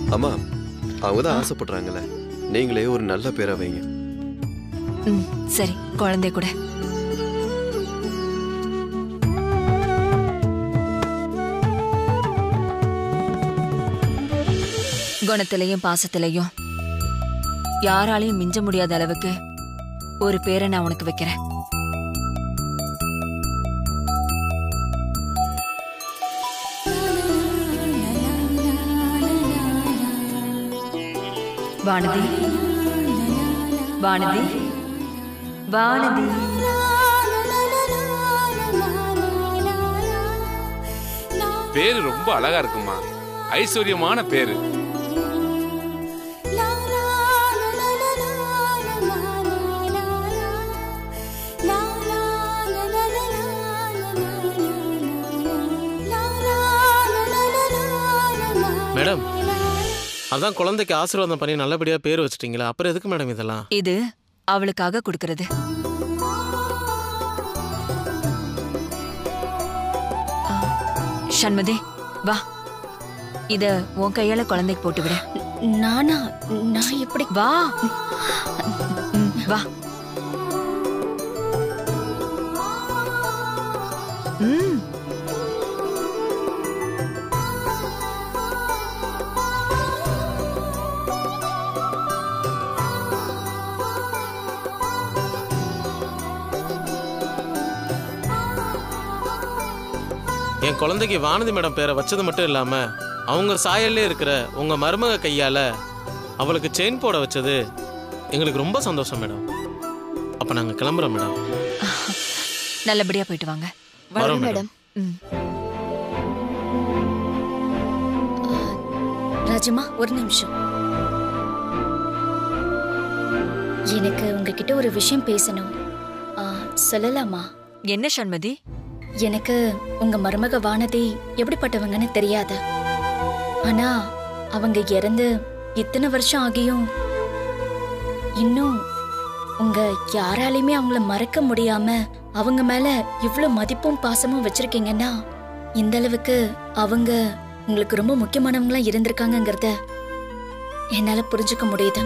அம்மா அவங்க தான் ஆசைப்படுறாங்கல்ல நீங்களே ஒரு நல்ல பேரை வைங்க ம் சரி குழந்தை கூட குணத்திலையும் பாசத்திலையும் யாராலையும் மிஞ்ச முடியாத அளவுக்கு ஒரு பேரை நான் உனக்கு வைக்கிறேன் வானதி வானதி வானதி பேரு ரொம்ப அழகா இருக்குமா ஐஸ்வர்யமான பேரு மேடம் அதான் குழந்தைக்கு ஆசீர்வாதம் பண்ணி நல்லபடியா பேர் வச்சிட்டீங்களா அப்புறம் எதுக்கு மேடம் இதெல்லாம் இது அவளுக்காக கொடுக்கறது ஆ, சண்முதி வா இத உன் கையால குழந்தைக்கு போட்டு விடு நானா நான் எப்படி வா ம், வா ம் என் குழந்தைக்கு வானதி மேடம் பேரை வச்சது மட்டும் இல்லாம அவங்க சாயல்லே இருக்கிற உங்க மருமக கையால அவளுக்கு செயின் போட வச்சது எங்களுக்கு ரொம்ப சந்தோஷம் மேடம் அப்ப நாங்க கிளம்புறோம் மேடம் நல்லபடியா போயிட்டு வாங்க வரோம் மேடம் ம் ராஜமா ஒரு நிமிஷம் எனக்கு உங்ககிட்ட ஒரு விஷயம் பேசணும் ஆ, சொல்லலாமா என்ன சண்மதி எனக்கு உங்க மருமக வானதி எப்படிப்பட்டவங்கன்னு தெரியாது ஆனா அவங்க இறந்து இத்தனை வருஷம் ஆகியும் இன்னும் உங்க யாராலையுமே அவங்கள மறக்க முடியாம அவங்க மேல இவ்ளோ மதிப்பும் பாசமும் வச்சிருக்கீங்கன்னா இந்த அளவுக்கு அவங்க உங்களுக்கு ரொம்ப முக்கியமானவங்களா இருந்திருக்காங்கங்கிறத என்னால புரிஞ்சுக்க முடியுது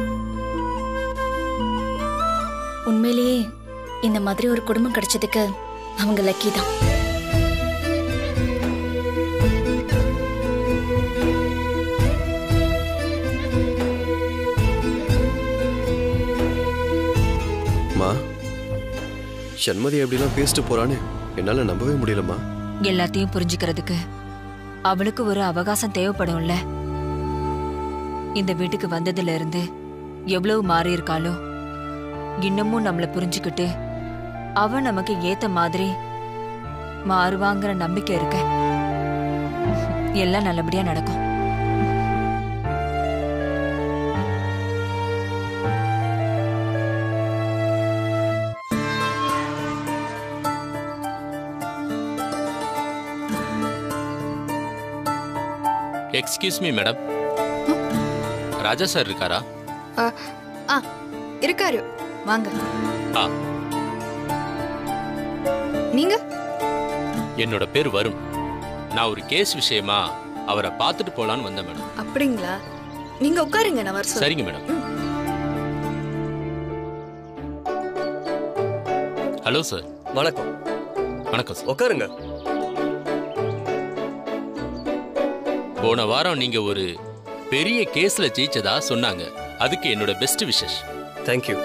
உண்மையிலேயே இந்த மாதிரி ஒரு குடும்பம் கிடைச்சதுக்கு அவங்க லக்கி தான் மா சண்மதி எப்படிலாம் பேசிட்டு போறான்னு என்னால நம்பவே முடியலம்மா எல்லாத்தையும் புரிஞ்சுக்கிறதுக்கு அவளுக்கு ஒரு அவகாசம் தேவைப்படும்ல இந்த வீட்டுக்கு வந்ததுல இருந்து எவ்வளவு மாறி இருக்காளோ இன்னமும் நம்மள புரிஞ்சுக்கிட்டு அவ நமக்கு ஏத்த மாதிரி மாறுவாங்கிற நம்பிக்கை இருக்கு எல்லாம் நல்லபடியா நடக்கும் excuse me madam Raja sir இருக்காரா ஆ, ஆ இருக்காரு வாங்க ஆ நீங்க என்னோட பேர் வருண் நான் ஒரு கேஸ் விஷயமா அவரை பார்த்துட்டு போலான்னு வந்தேன் மேடம் அப்படிங்களா நீங்க உட்காருங்க நான் வர சொல்றேன் சரிங்க மேடம் ஹலோ சார் வணக்கம் வணக்கம் சார் உட்காருங்க போன வாரம் நீங்க ஒரு பெரிய கேஸ்ல ஜெயிச்சதா சொன்னாங்க அதுக்கு என்னோட பெஸ்ட் விஷஸ் தேங்க்யூ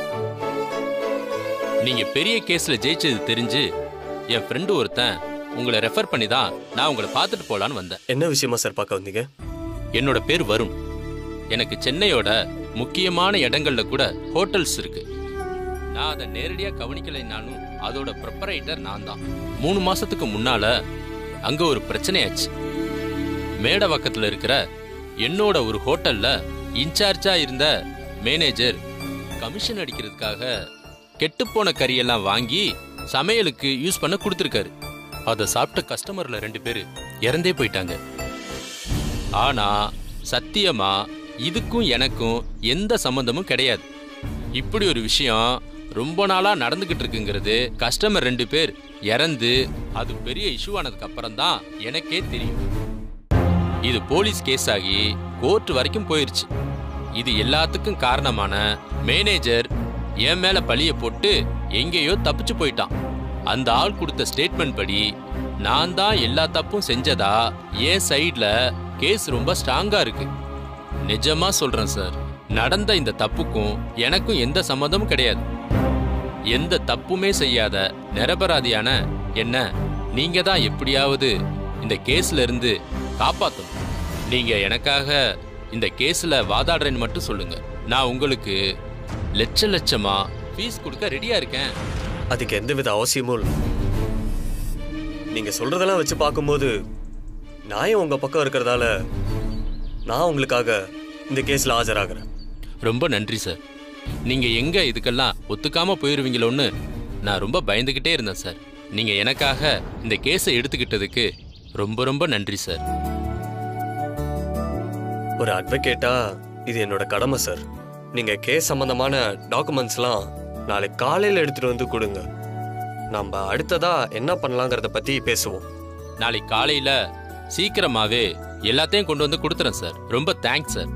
நீங்க பெரிய கேஸ்ல ஜெயிச்சது தெரிஞ்சு என் ஃப்ரெண்டு ஒருத்தன் உங்களை ரெஃபர் பண்ணி தான் நான் உங்களை பார்த்துட்டு போலான்னு வந்தேன் என்ன விஷயமா சார் பார்க்க வந்தீங்க என்னோட பேர் வருண் எனக்கு சென்னையோட முக்கியமான இடங்கள்ல கூட ஹோட்டல்ஸ் இருக்கு நான் அதை நேரடியா கவனிக்கலைனாலும் அதோட ப்ரொப்பரைட்டர் நான் தான் மூணு மாசத்துக்கு முன்னால அங்க ஒரு பிரச்சனையாச்சு மேடவாக்கத்துல இருக்கிற என்னோட ஒரு ஹோட்டல்ல இன்சார்ஜா இருந்த மேனேஜர் கமிஷன் அடிக்கிறதுக்காக கெட்டுப்போன கறியெல்லாம் வாங்கி சமையலுக்கு யூஸ் பண்ண கொடுத்துருக்காரு அதை சாப்பிட்ட கஸ்டமர்ல ரெண்டு பேர் இறந்தே போயிட்டாங்க ஆனா சத்தியமா இதுக்கும் எனக்கும் எந்த சம்பந்தமும் கிடையாது இப்படி ஒரு விஷயம் ரொம்ப நாளா நடந்துகிட்டு இருக்குங்கிறது கஸ்டமர் ரெண்டு பேர் இறந்து அது பெரிய இஷ்யூ ஆனதுக்கு அப்புறம் தான் எனக்கே தெரியும் இது போலீஸ் கேஸ் ஆகி கோர்ட் வரைக்கும் போயிருச்சு இது எல்லாத்துக்கும் காரணமான மேனேஜர் என் மேல பழிய போட்டு எங்கேயோ தப்பிச்சு போயிட்டான் அந்த ஆள் கொடுத்த ஸ்டேட்மெண்ட் படி நான் தான் எல்லா தப்பும் செஞ்சதா என் சைடுல கேஸ் ரொம்ப ஸ்ட்ராங்கா இருக்கு நிஜமா சொல்றேன் சார் நடந்த இந்த தப்புக்கும் எனக்கும் எந்த சம்மந்தமும் கிடையாது எந்த தப்புமே செய்யாத நிரபராதியான என்ன நீங்க தான் எப்படியாவது இந்த கேஸ்ல இருந்து காப்பாத்தணும் நீங்க எனக்காக இந்த கேஸ்ல வாதாடுறேன்னு மட்டும் சொல்லுங்க நான் உங்களுக்கு லட்ச லட்சமா ஃபீஸ் கொடுக்க ரெடியா இருக்கேன் அதுக்கு எந்தவித அவசியமும் இல்லை நீங்க சொல்றதெல்லாம் வச்சு பார்க்கும்போது நியாயம் உங்க பக்கம் இருக்கிறதால நான் உங்களுக்காக இந்த கேஸ்ல ஆஜராகிறேன் ரொம்ப நன்றி சார் நீங்க எங்க இதுக்கெல்லாம் ஒத்துக்காம போயிருவீங்களோன்னு நான் ரொம்ப பயந்துகிட்டே இருந்தேன் சார் நீங்க எனக்காக இந்த கேஸை எடுத்துக்கிட்டதுக்கு ரொம்ப ரொம்ப நன்றி சார் ஒரு அட்வொகேட்டா இது என்னோட கடமை சார் நீங்க கேஸ் சம்பந்தமான டாக்குமெண்ட்ஸ்லாம் நாளைக்கு காலையில எடுத்துட்டு வந்து கொடுங்க நம்ம அடுத்ததா என்ன பண்ணலாங்கிறத பத்தி பேசுவோம் நாளைக்கு காலையில சீக்கிரமாவே எல்லாத்தையும் கொண்டு வந்து கொடுத்துறேன் சார் ரொம்ப தேங்க்ஸ் சார்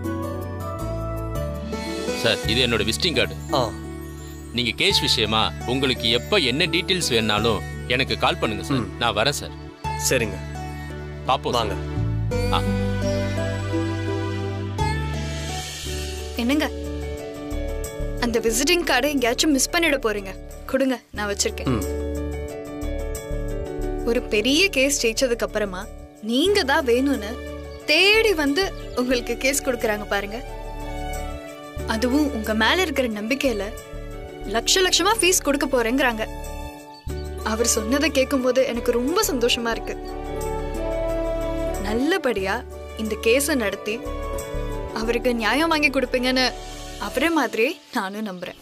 சார் இது என்னோட விசிட்டிங் கார்டு ஆ நீங்க கேஸ் விஷயமா உங்களுக்கு எப்ப என்ன டீடைல்ஸ் வேணாலும் எனக்கு கால் பண்ணுங்க சார் ம். நான் வரேன் சார் சரிங்க பாப்போம் வாங்க ஆ என்னங்க அந்த விசிட்டிங் கார்டை எங்கேயாச்சும் மிஸ் பண்ணிட போறீங்க கொடுங்க நான் வச்சிருக்கேன் ம் ஒரு பெரிய கேஸ் ஜெயிச்சதுக்கு அப்புறமா நீங்க தான் வேணும்னு தேடி வந்து உங்களுக்கு கேஸ் கொடுக்கறாங்க பாருங்க அதுவும் உங்க மேல இருக்கிற நம்பிக்கையில லட்ச லட்சமா ஃபீஸ் கொடுக்க போறேங்கிறாங்க அவர் சொன்னதை கேட்கும்போது எனக்கு ரொம்ப சந்தோஷமா இருக்கு நல்லபடியா இந்த கேஸை நடத்தி அவருக்கு நியாயம் வாங்கி கொடுப்பீங்கன்னு அவரே மாதிரியே நானும் நம்புறேன்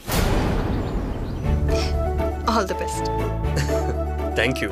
ஆல் தி பெஸ்ட் தேங்க்யூ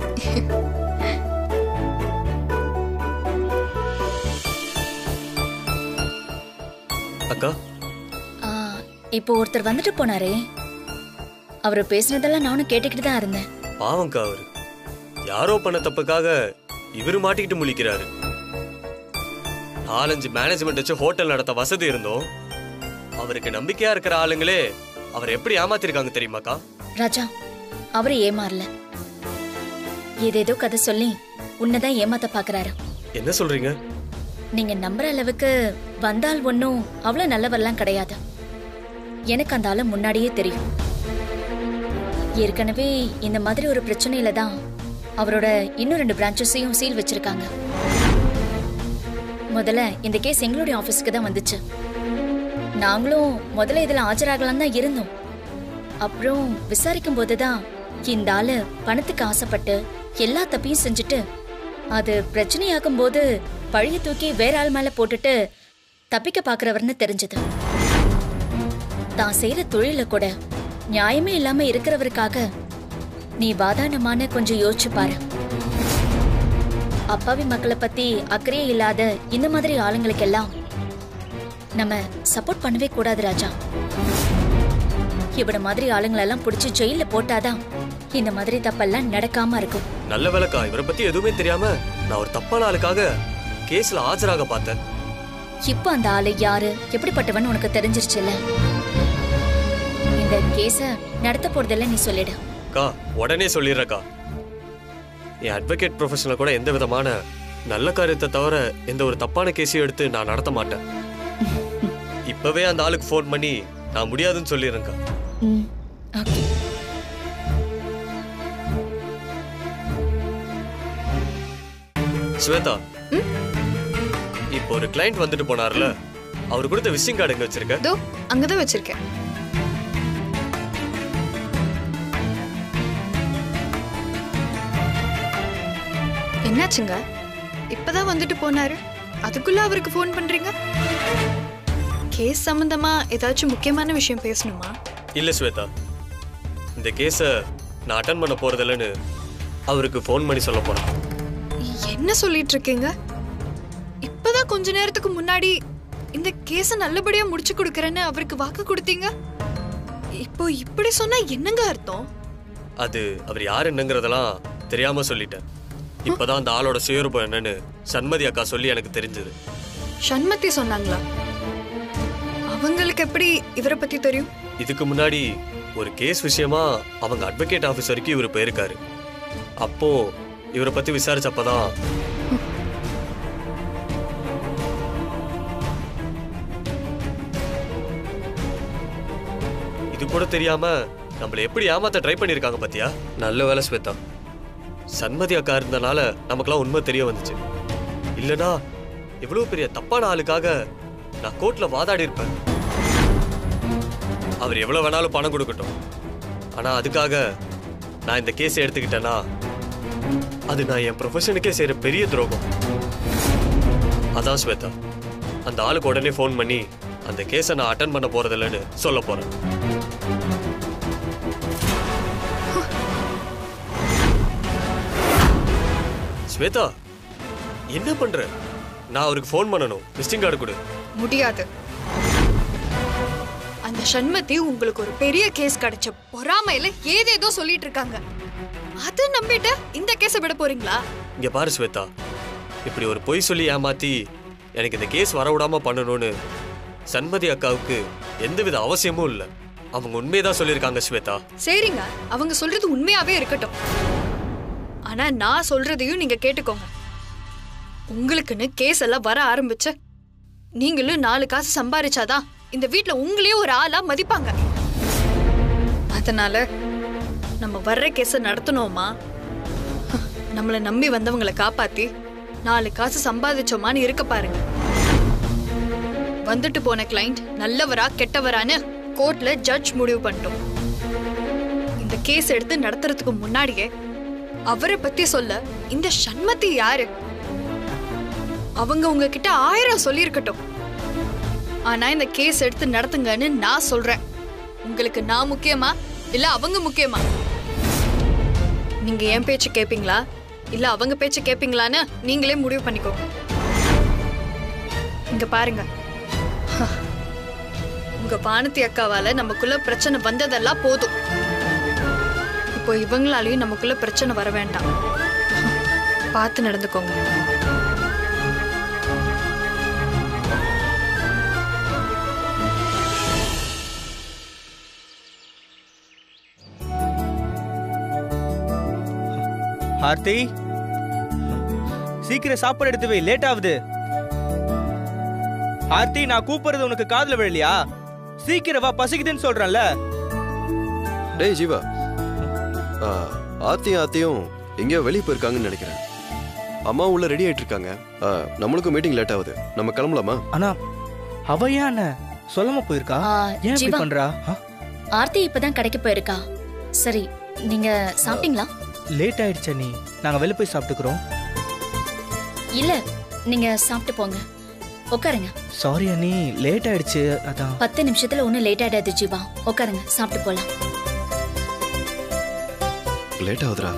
அக்கா ஆ, இப்போ ஒருத்தர் வந்துட்டு போனாரே அவர் பேசினதெல்லாம் நானும் கேட்டுக்கிட்டு தான் இருந்தேன் பாவம்க்கா அவரு யாரோ பண்ண தப்புக்காக இவரு மாட்டிக்கிட்டு முழிக்கிறாரு நாலஞ்சு மேனேஜ்மெண்ட் வச்சு ஹோட்டல் நடத்த வசதி இருந்தோம் அவருக்கு நம்பிக்கையா இருக்கிற ஆளுங்களே அவர் எப்படி ஏமாத்திருக்காங்க தெரியுமாக்கா ராஜா அவரு ஏமாறல ஏதேதோ கதை சொல்லி உன்னதான் ஏமாத்த பாக்குறாரு என்ன சொல்றீங்க நீங்க நம்புற அளவுக்கு வந்தால் ஒன்னும் அவ்வளவு நல்லவரெல்லாம் கிடையாது எனக்கு அந்த ஆளு முன்னாடியே தெரியும் ஏற்கனவே இந்த மாதிரி ஒரு பிரச்சனையில தான் அவரோட இன்னும் ரெண்டு பிரான்ச்சஸையும் சீல் வச்சிருக்காங்க முதல்ல இந்த கேஸ் எங்களுடைய ஆபீஸ்க்கு தான் வந்துச்சு நாங்களும் முதல்ல இதுல ஆஜராகலாம் தான் இருந்தோம் அப்புறம் விசாரிக்கும் போதுதான் இந்த ஆளு பணத்துக்கு ஆசைப்பட்டு எல்லா தப்பையும் செஞ்சுட்டு அது பிரச்சனையாகும் போது பழிய தூக்கி வேற ஆள் மேல போட்டுட்டு தப்பிக்க பாக்குறவர்னு தெரிஞ்சது தான் செய்யற தொழில கூட நியாயமே இல்லாம இருக்கிறவருக்காக நீ வாதாடமான கொஞ்சம் யோசிச்சு பாரு அப்பாவி மக்களை பத்தி அக்கறையே இல்லாத இந்த மாதிரி ஆளுங்களுக்கெல்லாம் நம்ம சப்போர்ட் பண்ணவே கூடாது ராஜா இவட மாதிரி ஆளுங்களெல்லாம் பிடிச்சி ஜெயில போட்டாதான் இந்த மாதிரி தப்பெல்லாம் நடக்காம இருக்கும் நல்ல வேலைக்கா இவரை பத்தி எதுவுமே தெரியாம நான் ஒரு தப்பான ஆளுக்காக கேஸ்ல ஆஜராக பார்த்தேன் இப்போ அந்த ஆளு யாரு எப்படிப்பட்டவன் உனக்கு தெரிஞ்சிருச்சுல்ல இந்த கேஸ நடத்த போறதில்ல நீ சொல்லிடு அக்கா உடனே சொல்லிடுறக்கா என் அட்வொகேட் ப்ரொஃபஷனில் கூட எந்த விதமான நல்ல காரியத்தை தவிர எந்த ஒரு தப்பான கேஸையும் எடுத்து நான் நடத்த மாட்டேன் இப்பவே அந்த ஆளுக்கு ஃபோன் பண்ணி நான் முடியாதுன்னு சொல்லிடுறேன்க்கா ம் ஓகே ஸ்வேதா இப்போ ஒரு கிளைண்ட் வந்துட்டு போனார்ல அவர் கொடுத்த விசிட்டிங் கார்டு எங்க வச்சிருக்க இதோ அங்கதான் வச்சிருக்கேன் என்னாச்சுங்க இப்பதான் வந்துட்டு போனாரு அதுக்குள்ள அவருக்கு ஃபோன் பண்றீங்க கேஸ் சம்பந்தமா ஏதாச்சும் முக்கியமான விஷயம் பேசணுமா இல்ல ஸ்வேதா இந்த கேஸை நான் அட்டன் பண்ண போறதில்லன்னு அவருக்கு ஃபோன் பண்ணி சொல்ல போறேன் என்ன சொல்லிட்டு இருக்கீங்க இப்பதான் கொஞ்ச நேரத்துக்கு முன்னாடி இந்த கேஸ நல்லபடியா முடிச்சு கொடுக்கறேன்னு அவருக்கு வாக்கு கொடுத்தீங்க இப்போ இப்படி சொன்னா என்னங்க அர்த்தம் அது அவர் யார் என்னங்கிறதெல்லாம் தெரியாம சொல்லிட்டேன் இப்பதான் அந்த ஆளோட சுயரூபம் என்னன்னு சண்மதி அக்கா சொல்லி எனக்கு தெரிஞ்சது சண்மதி சொன்னாங்களா அவங்களுக்கு எப்படி இவரை பத்தி தெரியும் இதுக்கு முன்னாடி ஒரு கேஸ் விஷயமா அவங்க அட்வொகேட் ஆஃபீஸ் வரைக்கும் இவர் போயிருக்காரு அப்போ இவரை பத்தி விசாரிச்சப்பதான் இது கூட தெரியாம நம்மள எப்படி ஏமாத்த ட்ரை பண்ணிருக்காங்க பாத்தியா நல்ல வேலை ஸ்வேதா சண்மதி அக்கா இருந்தனால நமக்கெல்லாம் உண்மை தெரிய வந்துச்சு இல்லனா இவ்வளவு பெரிய தப்பான ஆளுக்காக நான் கோர்ட்ல வாதாடி இருப்பேன் அவர் எவ்வளவு வேணாலும் பணம் கொடுக்கட்டும் ஆனா அதுக்காக நான் இந்த கேஸ் எடுத்துக்கிட்டேன்னா அது நான் என் ப்ரொஃபஷனுக்கே செய்யற பெரிய துரோகம் அதான் ஸ்வேதா அந்த ஆளுக்கு உடனே ஃபோன் பண்ணி அந்த கேஸை நான் அட்டன் பண்ண போறதில்லைன்னு சொல்ல போறேன் ஸ்வேதா என்ன பண்ற நான் அவருக்கு ஃபோன் பண்ணணும் விசிட்டிங் கார்டு கொடு முடியாது அந்த சண்மதி உங்களுக்கு ஒரு பெரிய கேஸ் கிடைச்ச பொறாமையில ஏதேதோ சொல்லிட்டு இருக்காங்க அதை நம்பிட்டு இந்த கேஸை விட போறீங்களா இங்க பாரு ஸ்வேதா இப்படி ஒரு பொய் சொல்லி ஏமாத்தி எனக்கு இந்த கேஸ் வரவிடாம பண்ணணும்னு சண்மதி அக்காவுக்கு எந்தவித அவசியமும் இல்லை அவங்க உண்மையதான் சொல்லியிருக்காங்க ஸ்வேதா சரிங்க அவங்க சொல்றது உண்மையாவே இருக்கட்டும் ஆனா நான் சொல்றதையும் நீங்க கேட்டுக்கோங்க உங்களுக்குன்னு கேஸ் எல்லாம் வர ஆரம்பிச்சு நீங்களும் நாலு காசு சம்பாரிச்சாதான் இந்த வீட்ல உங்களையே ஒரு ஆளா மதிப்பாங்க அதனால நம்ம வர்ற கேஸ நடத்தணுமா நம்மளை நம்பி வந்தவங்களை காப்பாத்தி நாலு காசு சம்பாதிச்சோமான்னு இருக்க பாருங்க வந்துட்டு போன கிளைண்ட் நல்லவரா கெட்டவரான்னு கோர்ட்ல ஜட்ஜ் முடிவு பண்ணிட்டோம் இந்த கேஸ் எடுத்து நடத்துறதுக்கு முன்னாடியே அவரை பத்தி சொல்ல இந்த சண்மதி யாரு அவங்க உங்ககிட்ட ஆயிரம் சொல்லியிருக்கட்டும் ஆனா இந்த கேஸ் எடுத்து நடத்துங்கன்னு நான் சொல்றேன் உங்களுக்கு நான் முக்கியமா இல்ல அவங்க முக்கியமா நீங்க என் பேச்சு கேப்பீங்களா இல்ல அவங்க பேச்சு கேப்பீங்களான்னு நீங்களே முடிவு பண்ணிக்கோங்க இங்க பாருங்க உங்க வானதி அக்காவால நமக்குள்ள பிரச்சனை வந்ததெல்லாம் போதும் இப்போ இவங்களாலையும் நமக்குள்ள பிரச்சனை வர வேண்டாம் பார்த்து நடந்துக்கோங்க ஆர்த்தி சீக்கிரம் சாப்பாடு எடுத்து வை லேட் ஆகுது ஆர்த்தி நான் கூப்பிடுறது உனக்கு காதுல விழலையா சீக்கிரம் வா பசிக்குதுன்னு சொல்றேன்ல டேய் ஜீவா ஆ, ஆத்தியும் ஆத்தியும் எங்கேயோ வெளியே போயிருக்காங்கன்னு நினைக்கிறேன் அம்மா உள்ள ரெடி ஆயிட்டு இருக்காங்க ஆ, நம்மளுக்கும் மீட்டிங் லேட் ஆகுது நம்ம கிளம்பலாமா அண்ணா அவ ஏன் அண்ணன் சொல்லாம போயிருக்கா ஆ, ஏன் இப்படி ஜீவா பண்றா ஆ? ஆர்த்தி இப்பதான் கடைக்கு போயிருக்கா சரி நீங்க சாப்பிட்டீங்களா லேட் ஆயிடுச்சா நீ நாங்க வெளில போய் சாப்பிட்டுக்கிறோம் இல்ல நீங்க சாப்பிட்டு போங்க உட்காருங்க சாரி அண்ணி லேட் ஆயிடுச்சு அதான் பத்து நிமிஷத்துல ஒன்னும் லேட் ஆயிடாது ஜீவா உட்காருங்க சாப்பிட்டு போலாம் லேட் ஆகுதுடா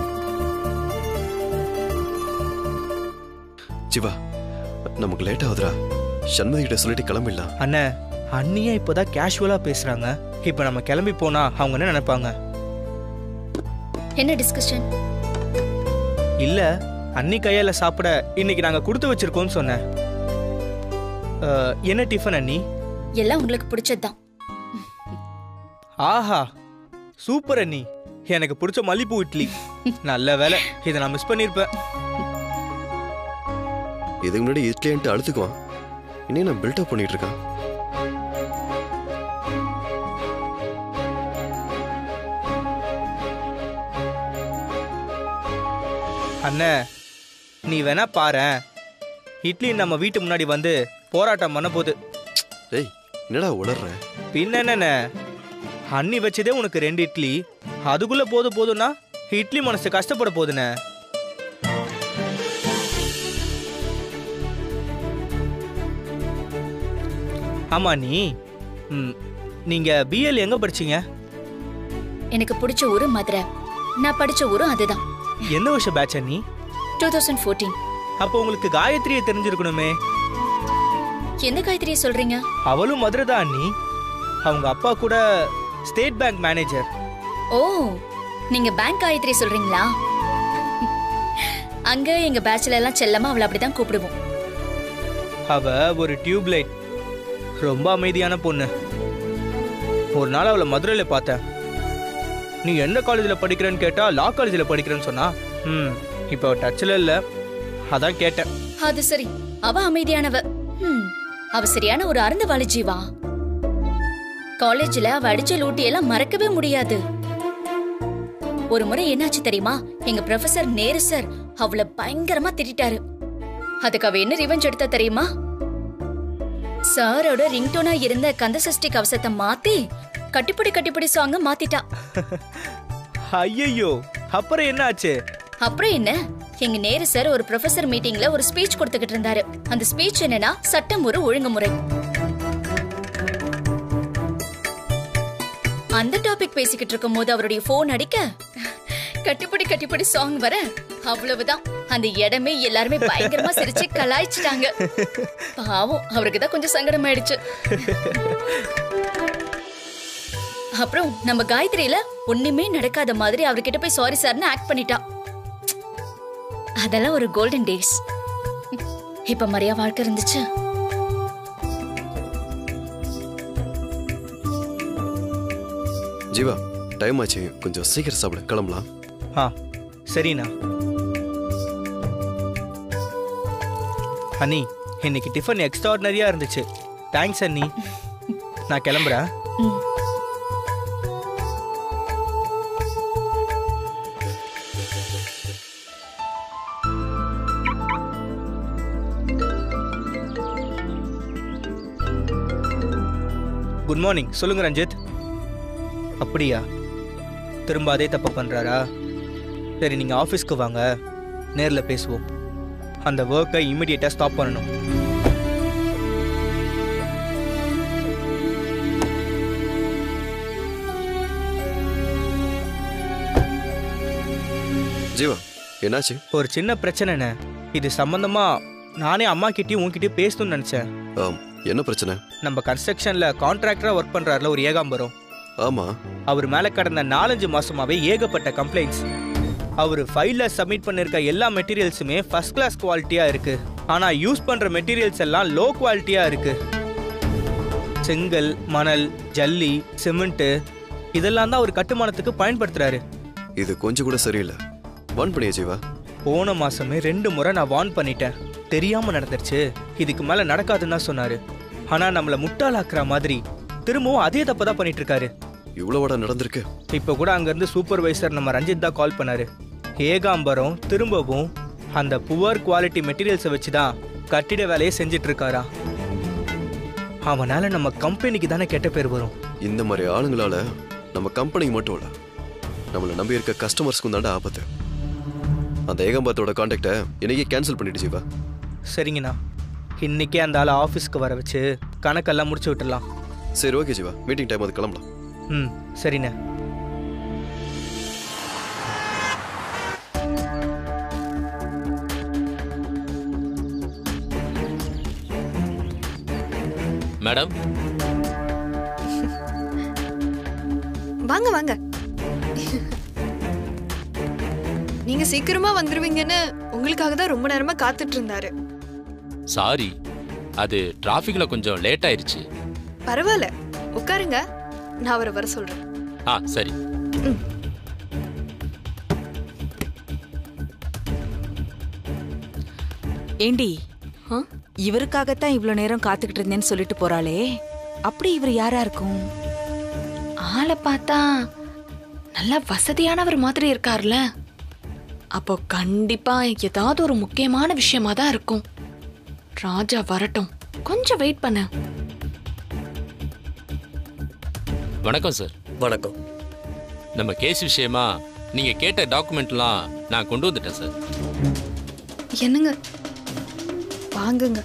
ஜீவா நமக்கு லேட் ஆகுதுடா சண்மதி கிட்ட சொல்லிட்டு கிளம்பிடலாம் அண்ணே அண்ணியே இப்போதான் கேஷுவலா பேசுறாங்க இப்போ நம்ம கிளம்பி போனா அவங்க என்ன நினைப்பாங்க என்ன டிஸ்கஷன் இல்ல அண்ணி கையால சாப்பிட இன்னைக்கு நாங்க கொடுத்து வச்சிருக்கோம்னு சொன்னேன் அஹ், என்ன டிஃபன் அண்ணி எல்லாம் உங்களுக்கு பிடிச்சதுதான் ஆஹா சூப்பர் அண்ணி எனக்கு பிடிச்ச மல்லிப்பூ இட்லி நல்ல வேலை இதை நான் மிஸ் பண்ணியிருப்பேன் இதுக்கு முன்னாடி இட்லின்ட்டு அழுத்துக்குவான் இனி நான் பில்டப் பண்ணிட்டு இருக்கான் அண்ணே நீ வேணா பாரேன் இட்லி நம்ம வீட்டு முன்னாடி வந்து போராட்டம் பண்ண போகுது டேய் என்னடா உளர்ற பின்ன என்னண்ணே அண்ணி வச்சதே உனக்கு ரெண்டு இட்லி அதுக்குள்ள போதும் போதும்னா இட்லி மனசு கஷ்டப்பட போகுதுண்ணே ஆமா நீ ம், நீங்க பிஎல் எங்க படிச்சீங்க எனக்கு பிடிச்ச ஊரு மதுரை நான் படிச்ச ஊரும் அதுதான் எந்த வருஷம் பேட்ச் நீ டூ தௌசண்ட் ஃபோர்டீன் அப்போ உங்களுக்கு காயத்ரியை தெரிஞ்சிருக்கணுமே எந்த காயத்ரியை சொல்றீங்க அவளும் மதுரை தான் அண்ணி அவங்க அப்பா கூட ஸ்டேட் பேங்க் மேனேஜர் ஓ நீங்க பேங்க் காயத்ரி சொல்றீங்களா அங்க எங்க பேட்ச்ல எல்லாம் செல்லமா அவளை அப்படிதான் கூப்பிடுவோம் அவ ஒரு டியூப் லைட் ரொம்ப அமைதியான பொண்ணு ஒரு நாள் அவளை மதுரையில் பார்த்தேன் நீ எந்த காலேஜில் படிக்கிறேன்னு கேட்டா லா காலேஜில் படிக்கிறேன்னு சொன்னா ம் இப்போ டச்சில் இல்லை அதான் கேட்டேன் அது சரி அவ அமைதியானவ ஹம், அவ சரியான ஒரு அருந்தவாளி ஜீவா காலேஜ்ல அவ அடிச்ச லூட்டி எல்லாம் மறக்கவே முடியாது ஒரு முறை என்னாச்சு தெரியுமா எங்க ப்ரொஃபசர் நேரு சார் அவள பயங்கரமா திட்டிட்டாரு அதுக்கு அவ என்ன ரிவெஞ்ச் எடுத்தா தெரியுமா சாரோட ரிங்டோனா இருந்த கந்தசஷ்டி கவசத்தை மாத்தி கட்டிப்புடி கட்டிப்புடி சாங்க மாத்திட்டா ஐயையோ அப்புறம் என்ன ஆச்சு அப்புறம் என்ன எங்க நேரு சார் ஒரு ப்ரொஃபசர் மீட்டிங்ல ஒரு ஸ்பீச் கொடுத்துக்கிட்டு இருந்தாரு அந்த ஸ்பீச் என்னன்னா சட்டம் ஒரு ஒழுங்குமுறை அந்த டாபிக் பேசிக்கிட்டு இருக்கும் போது அவருடைய போன் அடிக்க கட்டிப்படி கட்டிப்படி சாங் வர அவ்வளவுதான் அந்த இடமே எல்லாருமே பயங்கரமா சிரிச்சு கலாய்ச்சிட்டாங்க பாவம் அவருக்கு தான் கொஞ்சம் சங்கடம் ஆயிடுச்சு அப்புறம் நம்ம காயத்ரியில ஒண்ணுமே நடக்காத மாதிரி அவர்கிட்ட போய் சாரி சார்னு ஆக்ட் பண்ணிட்டா அதெல்லாம் ஒரு கோல்டன் டேஸ் இப்ப மரியா வாழ்க்கை இருந்துச்சு ஜீவா டைம் ஆச்சு கொஞ்சம் சீக்கிரம் சாப்பிடு கிளம்பலாம் ஆ சரிண்ணா அண்ணி இன்னைக்கு டிஃபன் எக்ஸ்ட்ராடினரியாக இருந்துச்சு தேங்க்ஸ் அண்ணி நான் கிளம்புறேன் குட் மார்னிங் சொல்லுங்க ரஞ்சித் அப்படியா திரும்ப அதே தப்பு பண்ணுறாரா சரி நீங்கள் ஆஃபீஸ்க்கு வாங்க நேரில் பேசுவோம் அந்த ஒர்க்கை இமிடியேட்டாக ஸ்டாப் பண்ணணும் ஜீவா என்னாச்சு ஒரு சின்ன பிரச்சனைண்ணே இது சம்பந்தமா நானே அம்மா கிட்டயும் உன்கிட்டயும் பேசணும்னு நினைச்சேன் ஆம், என்ன பிரச்சனை நம்ம கன்ஸ்ட்ரக்ஷன்ல கான்ட்ராக்டரா ஒர்க் பண்றாருல ஒரு ஏகாம்பரம் ஆமா அவர் மேல கடந்த நாலஞ்சு மாசமாவே ஏகப்பட்ட கம்ப்ளைண்ட்ஸ் அவர் ஃபைல்ல சப்மிட் பண்ணிருக்க எல்லா மெட்டீரியல்ஸுமே ஃபர்ஸ்ட் கிளாஸ் குவாலிட்டியா இருக்கு ஆனா யூஸ் பண்ற மெட்டீரியல்ஸ் எல்லாம் லோ குவாலிட்டியா இருக்கு செங்கல் மணல் ஜல்லி சிமெண்ட் இதெல்லாம் தான் அவர் கட்டுமானத்துக்கு பயன்படுத்துறாரு இது கொஞ்சம் கூட சரியில்லை வான் பண்ணியா ஜீவா போன மாசமே ரெண்டு முறை நான் வார்ன் பண்ணிட்டேன் தெரியாம நடந்துருச்சு இதுக்கு மேல நடக்காதுன்னு தான் சொன்னாரு ஆனா நம்மள முட்டாளாக்குற மாதிரி திரும்பவும் அதே தப்பு தான் பண்ணிட்டு இருக்காரு இவ்வளோட நடந்திருக்கு இப்போ கூட அங்கேருந்து சூப்பர்வைசர் நம்ம ரஞ்சித் தான் கால் பண்ணாரு ஏகாம்பரம் திரும்பவும் அந்த புவர் குவாலிட்டி மெட்டீரியல்ஸை வச்சு தான் கட்டிட வேலையை செஞ்சுட்டு இருக்காரா அவனால நம்ம கம்பெனிக்கு தானே கெட்ட பேர் வரும் இந்த மாதிரி ஆளுங்களால நம்ம கம்பெனிக்கு மட்டும் இல்லை நம்மளை நம்பி இருக்க கஸ்டமர்ஸ்க்கும் தாண்டா ஆபத்து அந்த ஏகம்பரத்தோட கான்டாக்டை இன்னைக்கே கேன்சல் பண்ணிட்டு ஜீவா சரிங்கண்ணா இன்னைக்கே அந்த ஆளை ஆஃபீஸ்க்கு வர வச்சு கணக்கெல்லாம் முடிச்சு விட்டுடலாம் சரி ஓகே ஜீவா மீட்டிங் டைம் அது கிளம்பலாம் ம் சரிண்ணே மேடம் வாங்க வாங்க நீங்க சீக்கிரமா வந்துருவீங்கன்னு உங்களுக்காக தான் ரொம்ப நேரமா காத்துட்டு இருந்தாரு சாரி அது டிராஃபிக்ல கொஞ்சம் லேட் ஆயிருச்சு பரவாயில்ல உட்காருங்க நான் அவரை வர சொல்றேன் ஆ சரி ஏண்டி இவருக்காகத்தான் இவ்ளோ நேரம் காத்துக்கிட்டு இருந்தேன்னு சொல்லிட்டு போறாளே அப்படி இவர் யாரா இருக்கும் ஆளை பார்த்தா நல்லா வசதியானவர் மாதிரி இருக்கார்ல அப்போ கண்டிப்பா ஏதாவது ஒரு முக்கியமான விஷயமா தான் இருக்கும் ராஜா வரட்டும் கொஞ்சம் வெயிட் பண்ண வணக்கம் சார் வணக்கம் நம்ம கேஸ் விஷயமா நீங்க கேட்ட டாக்குமெண்ட்லாம் நான் கொண்டு வந்துட்டேன் சார் என்னங்க வாங்குங்க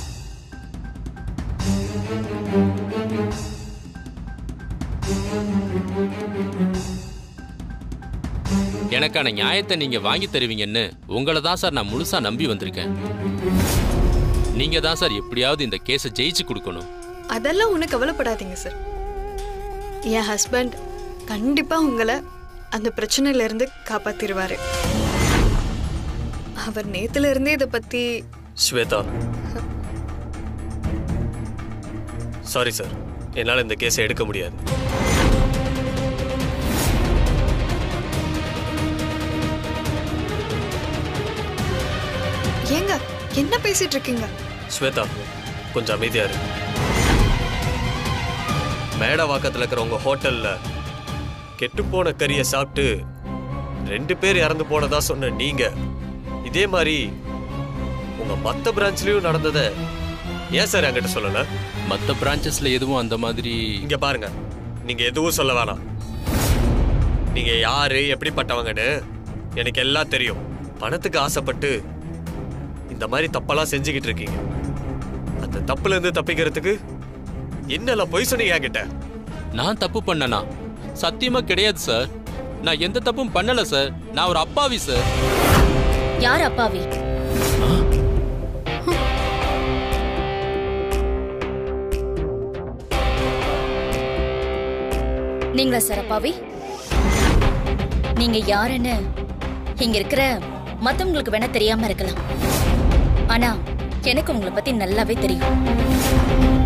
எனக்கான நியாயத்தை நீங்க வாங்கி தருவீங்கன்னு உங்களை தான் சார் நான் முழுசா நம்பி வந்திருக்கேன் நீங்க தான் சார் எப்படியாவது இந்த கேஸை ஜெயிச்சு கொடுக்கணும் அதெல்லாம் ஒன்றும் கவலைப்படாதீங்க சார் என் ஹஸ்பண்ட் கண்டிப்பா உங்களை அந்த பிரச்சனையில இருந்து காப்பாத்திருவாரு அவர் நேத்துல இருந்தே இதை பத்தி ஸ்வேதா சாரி சார் என்னால் இந்த கேஸை எடுக்க முடியாது ஏங்க என்ன பேசிட்டு இருக்கீங்க ஸ்வேதா கொஞ்சம் அமைதியா இரு மேடவாக்கத்தில் இருக்கிற உங்க ஹோட்டல்ல கெட்டுப்போன கறியை சாப்பிட்டு ரெண்டு பேர் இறந்து போனதா சொன்ன நீங்க இதே மாதிரி உங்க மத்த பிரான்ச்லயும் நடந்ததை ஏன் சார் என்கிட்ட சொல்லல மற்ற பிரான்ச்சஸ்ல எதுவும் அந்த மாதிரி இங்க பாருங்க நீங்க எதுவும் சொல்ல வேணாம் நீங்க யாரு எப்படிப்பட்டவங்கன்னு எனக்கு எல்லாம் தெரியும் பணத்துக்கு ஆசைப்பட்டு இந்த மாதிரி தப்பெல்லாம் செஞ்சுக்கிட்டு இருக்கீங்க அந்த தப்புல இருந்து தப்பிக்கிறதுக்கு என்னெல்லாம் பொய் சொன்னீங்க என்கிட்ட நான் தப்பு பண்ணனா சத்தியமா கிடையாது சார் நான் எந்த தப்பும் பண்ணல சார் நான் ஒரு அப்பாவி சார் யார் அப்பாவி நீங்களா சார் அப்பாவி நீங்க யாருன்னு இங்க இருக்கிற மத்தவங்களுக்கு வேணா தெரியாம இருக்கலாம் ஆனா எனக்கு உங்களை பத்தி நல்லாவே தெரியும்